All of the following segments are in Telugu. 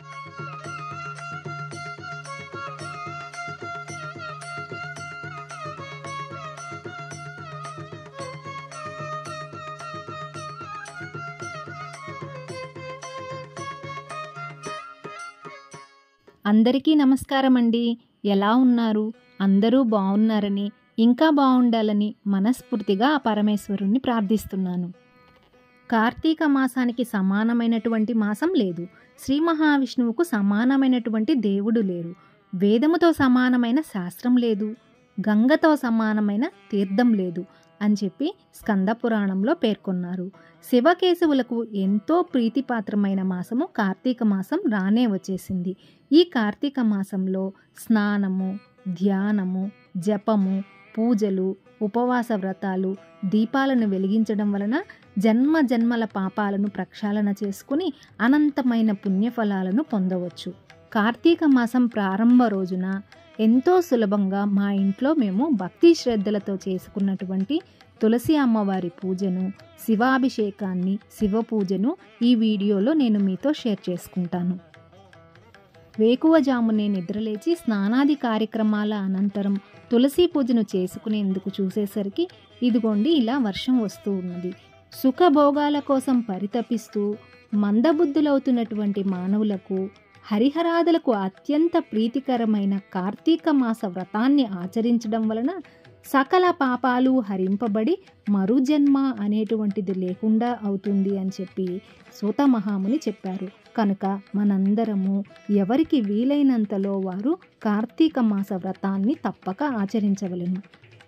అందరికీ నమస్కారం అండి ఎలా ఉన్నారు అందరూ బాగున్నారని ఇంకా బాగుండాలని మనస్ఫూర్తిగా ఆ పరమేశ్వరుణ్ణి ప్రార్థిస్తున్నాను కార్తీక మాసానికి సమానమైనటువంటి మాసం లేదు శ్రీ మహావిష్ణువుకు సమానమైనటువంటి దేవుడు లేరు వేదముతో సమానమైన శాస్త్రం లేదు గంగతో సమానమైన తీర్థం లేదు అని చెప్పి స్కంద పురాణంలో పేర్కొన్నారు శివకేశవులకు ఎంతో ప్రీతిపాత్రమైన మాసము కార్తీక మాసం రానే వచ్చేసింది ఈ కార్తీక మాసంలో స్నానము ధ్యానము జపము పూజలు ఉపవాస వ్రతాలు దీపాలను వెలిగించడం వలన జన్మ జన్మల పాపాలను ప్రక్షాళన చేసుకుని అనంతమైన పుణ్యఫలాలను పొందవచ్చు కార్తీక మాసం ప్రారంభ రోజున ఎంతో సులభంగా మా ఇంట్లో మేము భక్తి శ్రద్ధలతో చేసుకున్నటువంటి తులసి అమ్మవారి పూజను శివాభిషేకాన్ని శివ పూజను ఈ వీడియోలో నేను మీతో షేర్ చేసుకుంటాను వేకువజామునే నిద్రలేచి స్నానాది కార్యక్రమాల అనంతరం తులసి పూజను చేసుకునేందుకు చూసేసరికి ఇదిగోండి ఇలా వర్షం వస్తూ ఉన్నది సుఖభోగాల కోసం పరితపిస్తూ మందబుద్ధులవుతున్నటువంటి మానవులకు హరిహరాదులకు అత్యంత ప్రీతికరమైన కార్తీక మాస వ్రతాన్ని ఆచరించడం వలన సకల పాపాలు హరింపబడి మరుజన్మ అనేటువంటిది లేకుండా అవుతుంది అని చెప్పి సూత మహాముని చెప్పారు కనుక మనందరము ఎవరికి వీలైనంతలో వారు కార్తీక మాస వ్రతాన్ని తప్పక ఆచరించవలను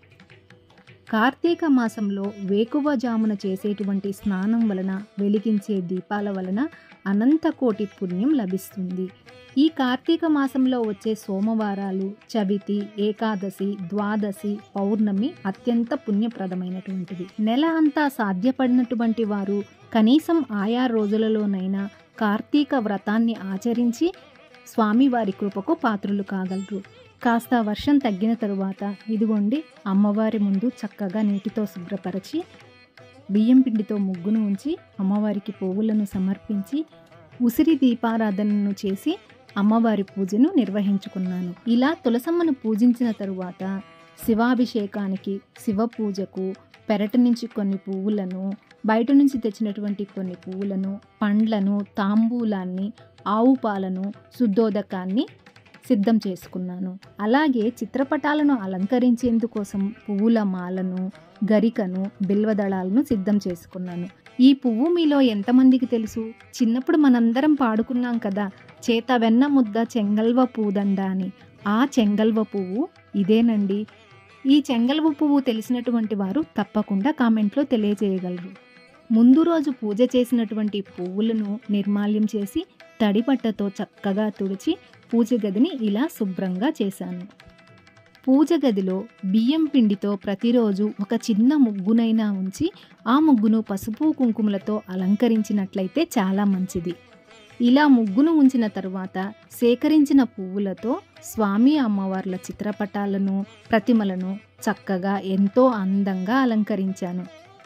కార్తీక మాసంలో వేకువజామున చేసేటువంటి స్నానం వలన వెలిగించే దీపాల వలన అనంతకోటి పుణ్యం లభిస్తుంది ఈ కార్తీక మాసంలో వచ్చే సోమవారాలు చవితి ఏకాదశి ద్వాదశి పౌర్ణమి అత్యంత పుణ్యప్రదమైనటువంటివి నెల అంతా సాధ్యపడినటువంటి వారు కనీసం ఆయా రోజులలోనైనా కార్తీక వ్రతాన్ని ఆచరించి స్వామివారి కృపకు పాత్రులు కాగలరు కాస్త వర్షం తగ్గిన తరువాత ఇదిగోండి అమ్మవారి ముందు చక్కగా నీటితో శుభ్రపరిచి బియ్యం పిండితో ముగ్గును ఉంచి అమ్మవారికి పువ్వులను సమర్పించి ఉసిరి దీపారాధనను చేసి అమ్మవారి పూజను నిర్వహించుకున్నాను ఇలా తులసమ్మను పూజించిన తరువాత శివాభిషేకానికి శివ పూజకు పెరట నుంచి కొన్ని పువ్వులను బయట నుంచి తెచ్చినటువంటి కొన్ని పువ్వులను పండ్లను తాంబూలాన్ని ఆవు పాలను శుద్ధోదకాన్ని సిద్ధం చేసుకున్నాను అలాగే చిత్రపటాలను అలంకరించేందుకోసం పువ్వుల మాలను గరికను బిల్వదళాలను సిద్ధం చేసుకున్నాను ఈ పువ్వు మీలో ఎంతమందికి తెలుసు చిన్నప్పుడు మనందరం పాడుకున్నాం కదా చేత వెన్న ముద్ద చెంగల్వ పూదండ అని ఆ చెంగల్వ పువ్వు ఇదేనండి ఈ చెంగల్వ పువ్వు తెలిసినటువంటి వారు తప్పకుండా కామెంట్లో తెలియజేయగలరు ముందు రోజు పూజ చేసినటువంటి పువ్వులను నిర్మాల్యం చేసి తడిపట్టతో చక్కగా తుడిచి పూజ గదిని ఇలా శుభ్రంగా చేశాను పూజ గదిలో బియ్యం పిండితో ప్రతిరోజు ఒక చిన్న ముగ్గునైనా ఉంచి ఆ ముగ్గును పసుపు కుంకుమలతో అలంకరించినట్లయితే చాలా మంచిది ఇలా ముగ్గును ఉంచిన తరువాత సేకరించిన పువ్వులతో స్వామి అమ్మవార్ల చిత్రపటాలను ప్రతిమలను చక్కగా ఎంతో అందంగా అలంకరించాను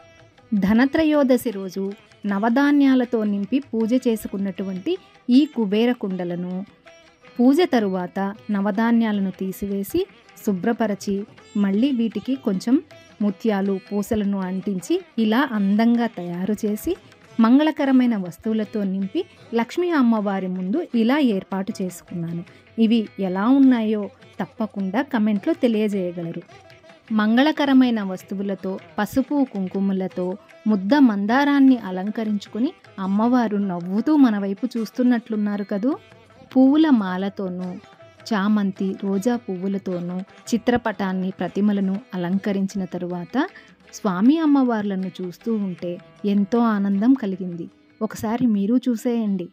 ధనత్రయోదశి రోజు నవధాన్యాలతో నింపి పూజ చేసుకున్నటువంటి ఈ కుబేర కుండలను పూజ తరువాత నవధాన్యాలను తీసివేసి శుభ్రపరచి మళ్ళీ వీటికి కొంచెం ముత్యాలు పూసలను అంటించి ఇలా అందంగా తయారు చేసి మంగళకరమైన వస్తువులతో నింపి లక్ష్మీ అమ్మవారి ముందు ఇలా ఏర్పాటు చేసుకున్నాను ఇవి ఎలా ఉన్నాయో తప్పకుండా కమెంట్లో తెలియజేయగలరు మంగళకరమైన వస్తువులతో పసుపు కుంకుమలతో ముద్ద మందారాన్ని అలంకరించుకుని అమ్మవారు నవ్వుతూ మన వైపు చూస్తున్నట్లున్నారు కదూ పువ్వుల మాలతోనూ చామంతి రోజా పువ్వులతోనూ చిత్రపటాన్ని ప్రతిమలను అలంకరించిన తరువాత స్వామి అమ్మవార్లను చూస్తూ ఉంటే ఎంతో ఆనందం కలిగింది ఒకసారి మీరు చూసేయండి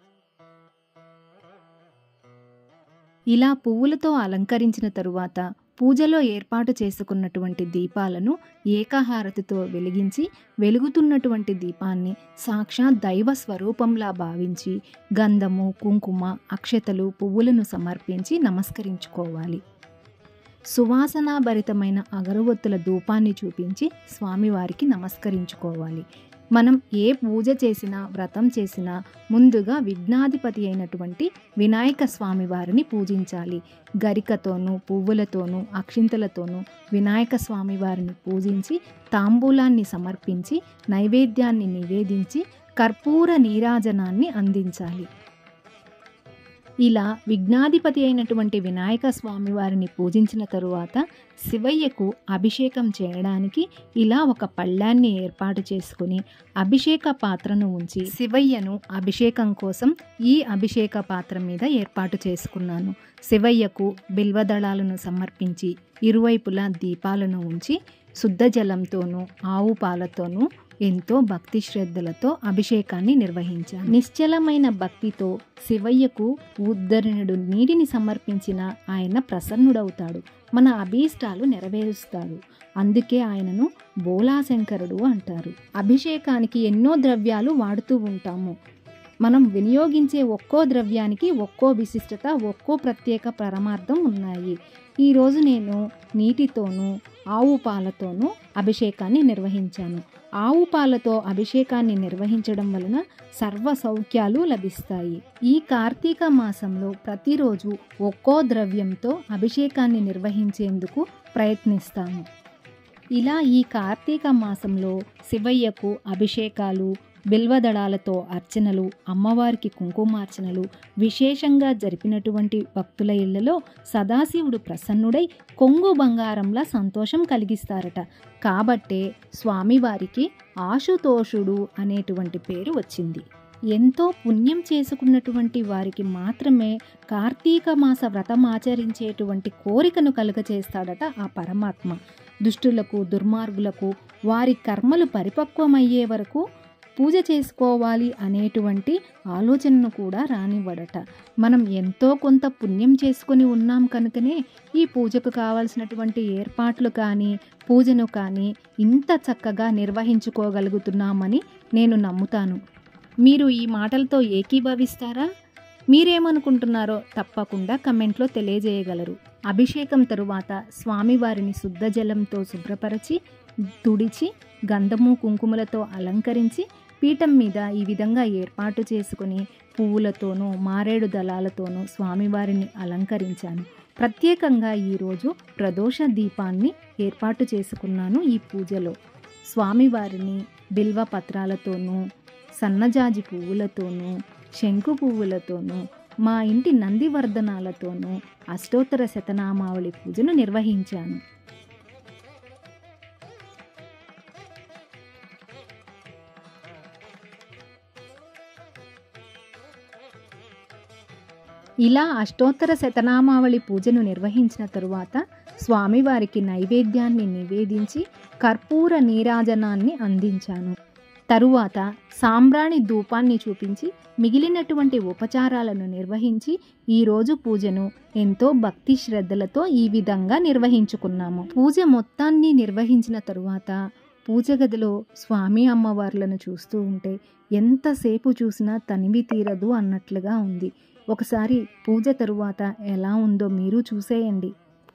ఇలా పువ్వులతో అలంకరించిన తరువాత పూజలో ఏర్పాటు చేసుకున్నటువంటి దీపాలను ఏకహారతితో వెలిగించి వెలుగుతున్నటువంటి దీపాన్ని సాక్షాత్ దైవ స్వరూపంలా భావించి గంధము కుంకుమ అక్షతలు పువ్వులను సమర్పించి నమస్కరించుకోవాలి సువాసనాభరితమైన అగరవత్తుల ధూపాన్ని చూపించి స్వామివారికి నమస్కరించుకోవాలి మనం ఏ పూజ చేసినా వ్రతం చేసినా ముందుగా విఘ్నాధిపతి అయినటువంటి వినాయక స్వామి వారిని పూజించాలి గరికతోనూ పువ్వులతోనూ అక్షింతలతోనూ వినాయక స్వామి వారిని పూజించి తాంబూలాన్ని సమర్పించి నైవేద్యాన్ని నివేదించి కర్పూర నీరాజనాన్ని అందించాలి ఇలా విఘ్నాధిపతి అయినటువంటి వినాయక స్వామి వారిని పూజించిన తరువాత శివయ్యకు అభిషేకం చేయడానికి ఇలా ఒక పళ్ళాన్ని ఏర్పాటు చేసుకుని అభిషేక పాత్రను ఉంచి శివయ్యను అభిషేకం కోసం ఈ అభిషేక పాత్ర మీద ఏర్పాటు చేసుకున్నాను శివయ్యకు బిల్వదళాలను సమర్పించి ఇరువైపులా దీపాలను ఉంచి శుద్ధ జలంతోనూ ఆవు పాలతోనూ ఎంతో భక్తి శ్రద్ధలతో అభిషేకాన్ని నిర్వహించాను నిశ్చలమైన భక్తితో శివయ్యకు ఉద్ధరణుడు నీటిని సమర్పించిన ఆయన ప్రసన్నుడవుతాడు మన అభీష్టాలు నెరవేరుస్తాడు అందుకే ఆయనను బోలాశంకరుడు అంటారు అభిషేకానికి ఎన్నో ద్రవ్యాలు వాడుతూ ఉంటాము మనం వినియోగించే ఒక్కో ద్రవ్యానికి ఒక్కో విశిష్టత ఒక్కో ప్రత్యేక పరమార్థం ఉన్నాయి ఈరోజు నేను నీటితోనూ ఆవు పాలతోనూ అభిషేకాన్ని నిర్వహించాను ఆవు పాలతో అభిషేకాన్ని నిర్వహించడం వలన సర్వ సౌఖ్యాలు లభిస్తాయి ఈ కార్తీక మాసంలో ప్రతిరోజు ఒక్కో ద్రవ్యంతో అభిషేకాన్ని నిర్వహించేందుకు ప్రయత్నిస్తాము ఇలా ఈ కార్తీక మాసంలో శివయ్యకు అభిషేకాలు బిల్వదళాలతో అర్చనలు అమ్మవారికి కుంకుమార్చనలు విశేషంగా జరిపినటువంటి భక్తుల ఇళ్లలో సదాశివుడు ప్రసన్నుడై కొంగు బంగారంలా సంతోషం కలిగిస్తారట కాబట్టే స్వామివారికి ఆశుతోషుడు అనేటువంటి పేరు వచ్చింది ఎంతో పుణ్యం చేసుకున్నటువంటి వారికి మాత్రమే కార్తీక మాస వ్రతం ఆచరించేటువంటి కోరికను కలుగచేస్తాడట ఆ పరమాత్మ దుష్టులకు దుర్మార్గులకు వారి కర్మలు పరిపక్వమయ్యే వరకు పూజ చేసుకోవాలి అనేటువంటి ఆలోచనను కూడా రానివ్వడట మనం ఎంతో కొంత పుణ్యం చేసుకొని ఉన్నాం కనుకనే ఈ పూజకు కావలసినటువంటి ఏర్పాట్లు కానీ పూజను కానీ ఇంత చక్కగా నిర్వహించుకోగలుగుతున్నామని నేను నమ్ముతాను మీరు ఈ మాటలతో ఏకీభవిస్తారా మీరేమనుకుంటున్నారో తప్పకుండా కమెంట్లో తెలియజేయగలరు అభిషేకం తరువాత స్వామివారిని శుద్ధ జలంతో శుభ్రపరచి తుడిచి గంధము కుంకుమలతో అలంకరించి పీఠం మీద ఈ విధంగా ఏర్పాటు చేసుకుని పువ్వులతోనూ మారేడు దళాలతోనూ స్వామివారిని అలంకరించాను ప్రత్యేకంగా ఈరోజు ప్రదోష దీపాన్ని ఏర్పాటు చేసుకున్నాను ఈ పూజలో స్వామివారిని బిల్వ పత్రాలతోనూ సన్నజాజి పువ్వులతోనూ శంకు పువ్వులతోనూ మా ఇంటి నందివర్ధనాలతోనూ అష్టోత్తర శతనామావళి పూజను నిర్వహించాను ఇలా అష్టోత్తర శతనామావళి పూజను నిర్వహించిన తరువాత స్వామివారికి నైవేద్యాన్ని నివేదించి కర్పూర నీరాజనాన్ని అందించాను తరువాత సాంబ్రాణి ధూపాన్ని చూపించి మిగిలినటువంటి ఉపచారాలను నిర్వహించి ఈరోజు పూజను ఎంతో భక్తి శ్రద్ధలతో ఈ విధంగా నిర్వహించుకున్నాము పూజ మొత్తాన్ని నిర్వహించిన తరువాత పూజ గదిలో స్వామి అమ్మవార్లను చూస్తూ ఉంటే ఎంతసేపు చూసినా తనివి తీరదు అన్నట్లుగా ఉంది ఒకసారి పూజ తరువాత ఎలా ఉందో మీరు చూసేయండి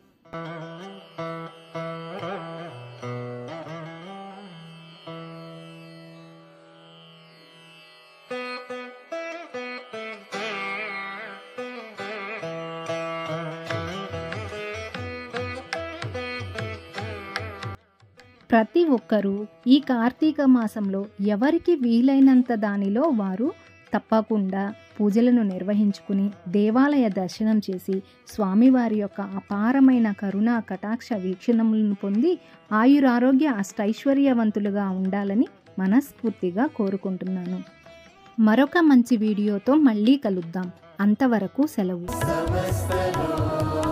ప్రతి ఒక్కరూ ఈ కార్తీక మాసంలో ఎవరికి వీలైనంత దానిలో వారు తప్పకుండా పూజలను నిర్వహించుకుని దేవాలయ దర్శనం చేసి స్వామివారి యొక్క అపారమైన కరుణా కటాక్ష వీక్షణములను పొంది ఆయురారోగ్య అష్టైశ్వర్యవంతులుగా ఉండాలని మనస్ఫూర్తిగా కోరుకుంటున్నాను మరొక మంచి వీడియోతో మళ్ళీ కలుద్దాం అంతవరకు సెలవు